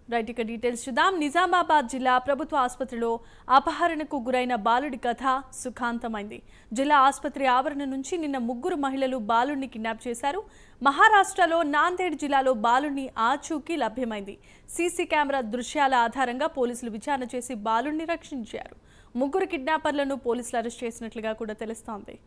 right ఇక details చూద్దాం నిజామాబాద్ జిల్లా ప్రభుత్వ ఆసుపత్రిలో అపహరణకు గురైన బాలుడి కథ సుఖాంతమైంది జిల్లా ఆసుపత్రి ఆవరణ నుంచి నిన్న ముగ్గురు మహిళలు బాలుడిని కిడ్నాప్ చేశారు మహారాష్ట్రలో నాందేడ్ జిల్లాలో బాలుడిని ఆచూకీ లభ్యమైంది సీసీ కెమెరా దృశ్యాల ఆధారంగా పోలీసులు విచారణ చేసి బాలుడిని రక్షించారు ముగ్గురు కిడ్నాపర్లను పోలీసులు అరెస్ట్ చేసినట్లుగా కూడా తెలుస్తోంది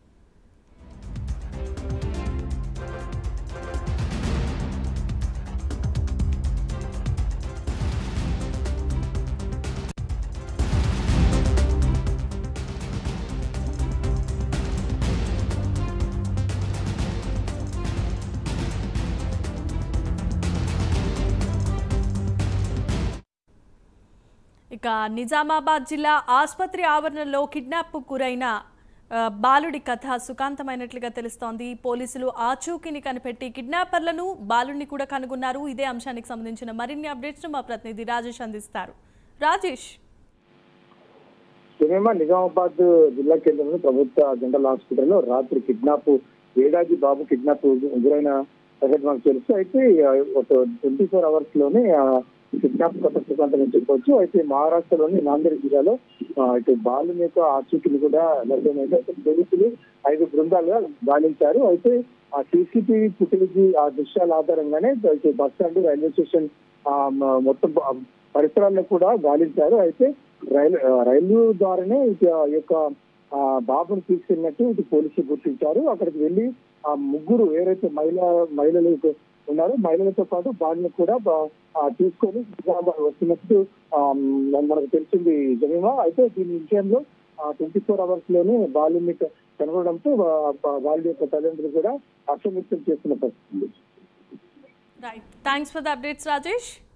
ఇక నిజామాబాద్ జిల్లా ఆసుపత్రి ఆవరణలో కిడ్నాప్ గురైన ఆ, బాలుడి కథ సుఖాంతమైనట్లుగా తెలుస్తోంది పోలీసులు ఆచూకీని కనిపెట్టి కిడ్నాపర్లను బాలుడిని కూడా కనుగొన్నారు ఇదే అంశానికి సంబంధించిన మరిన్ని అప్డేట్స్ మా ప్రతినిధి రాజేష్ అందిస్తారు రాజేష్ సినిమా నిజామాబాద్ జిల్లా కేంద్రంలో ప్రభుత్వ జనరల్ హాస్పిటల్లో రాత్రి కిడ్నాప్ ఏడాది బాబు కిడ్నాప్ గురైన సంగతి మనకు తెలుసు అయితే ఆ, ఒక ట్వంటీ ఫోర్ అవర్స్ లోనే ఆ కిడ్నాప్ కొత్త సుఖాంతం అని చెప్పవచ్చు అయితే మహారాష్ట్రలోని నాందేడ్ జిల్లాలో ఆ, ఇటు బాలుని యొక్క ఆచూకీని కూడా లభ్యమైంది అయితే పోలీసులు ఐదు బృందాలుగా గాలించారు అయితే ఆ సీసీటీవీ ఫుటేజ్ ఆ దృశ్యాల ఆధారంగానే ఇటు బస్ స్టాండ్ రైల్వే స్టేషన్ ఆ, మ- మొత్తం ప- పరిసరాల్లో కూడా గాలించారు అయితే రైలు ఆ, రైలు ద్వారానే ఇటు ఆ యొక్క ఆ బాబుని తీసుకెళ్ళినట్టు ఇటు పోలీసులు గుర్తించారు అక్కడికి వెళ్ళి ఆ ముగ్గురు ఏదైతే మహిళ మహిళలు ఉన్నారో మహిళలతో పాటు బాలుని కూడా బా- ఆ, తీసుకొని నిజామాబాద్ వస్తున్నట్టు ఆ, మనకు తెలిసింది జమీమా అయితే దీని విషయంలో ట్వంటీ ఫోర్ అవర్స్ లోనే బాలుని కనుగొనడంతో వా- వా- వాళ్ళ యొక్క తల్లిదండ్రులు కూడా హర్షం వ్యక్తం చేస్తున్న పరిస్థితి right thanks for the updates Rajesh